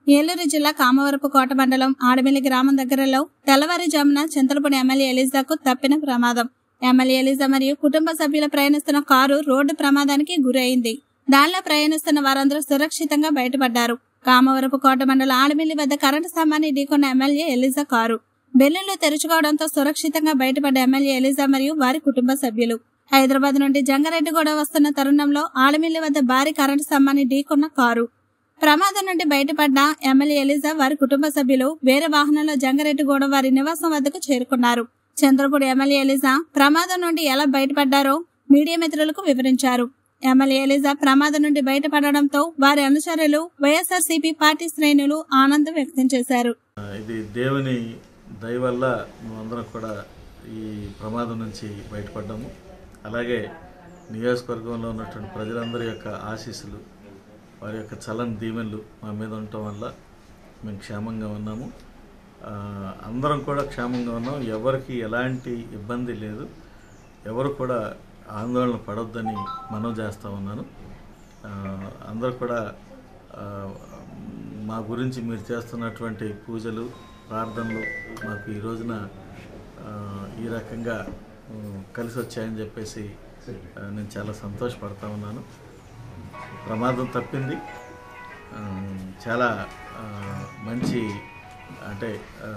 ఏలూరు జిల్లా కామవరపు కోట మండలం ఆడమిల్లి గ్రామం దగ్గరలో తెల్లవారుజామున చింతలపూడి ఎమ్మెల్యే ఎలిజాకు తప్పిన ప్రమాదం ఎమ్మెల్యే ఎలిజా మరియు కుటుంబ సభ్యులు ప్రయాణిస్తున్న కారు రోడ్డు ప్రమాదానికి గురైంది దానిలో ప్రయాణిస్తున్న వారందరూ సురక్షితంగా బయటపడ్డారు కామవరపు కోట మండలం ఆడమిల్లి వద్ద కరెంటు స్తంభాన్ని ఢీకొన్న ఎమ్మెల్యే ఎలిజా కారు బెల్లులు తెరుచుకోవడంతో సురక్షితంగా బయటపడ్డ ఎమ్మెల్యే ఎలిజా మరియు వారి కుటుంబ సభ్యులు హైదరాబాద్ నుండి జంగారెడ్డిగూడ వస్తున్న తరుణంలో ఆడమిల్లి వద్ద భారీ కరెంటు స్తంభాన్ని ఢీకొన్న కారు ప్రమాదం నుండి బయటపడ్డ ఎమ్మెల్యే ఎలిజా వారి కుటుంబ సభ్యులు వేరే వాహనంలో జంగారెడ్డిగూడ వారి నివాసం వద్దకు చేరుకున్నారు చంద్రపూడి ఎమ్మెల్యే ఎలిజా ప్రమాదం నుండి ఎలా బయటపడ్డారో మీడియా మిత్రులకు వివరించారు ఎమ్మెల్యే ఎలిజా ప్రమాదం నుండి బయటపడడంతో వారి అనుచరులు వైఎస్ఆర్సీపీ పార్టీ శ్రేణులు ఆనందం వ్యక్తం చేశారు ఇది దేవుని దయ వల్ల మేమందరం కూడా ఈ ప్రమాదం నుంచి బయటపడ్డాము అలాగే నియోజకవర్గంలో ఉన్నటువంటి ప్రజలందరి యొక్క ఆశీస్సులు వారి యొక్క చలని దీవెనలు మా మీద ఉండటం వల్ల మేము క్షేమంగా ఉన్నాము ఆ, అందరం కూడా క్షేమంగా ఉన్నాం ఎవరికి ఎలాంటి ఇబ్బంది లేదు ఎవరు కూడా ఆందోళన పడొద్దని మనం చేస్తూ ఉన్నాను ఆ, అందరూ కూడా ఆ, మా గురించి మీరు చేస్తున్నటువంటి పూజలు ప్రార్థనలు మాకు ఈ రోజున ఆ, ఈ రకంగా ఉమ్, కలిసి వచ్చాయని చెప్పేసి ఆ, నేను చాలా సంతోషపడతా ఉన్నాను ప్రమాదం తప్పింది ఆ, చాలా ఆ, మంచి అంటే ఆ,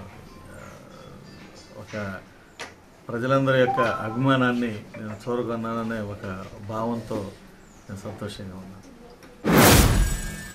ఒక ప్రజలందరి యొక్క అభిమానాన్ని నేను చూరగొన్నాననే ఒక భావంతో నేను సంతోషంగా ఉన్నాను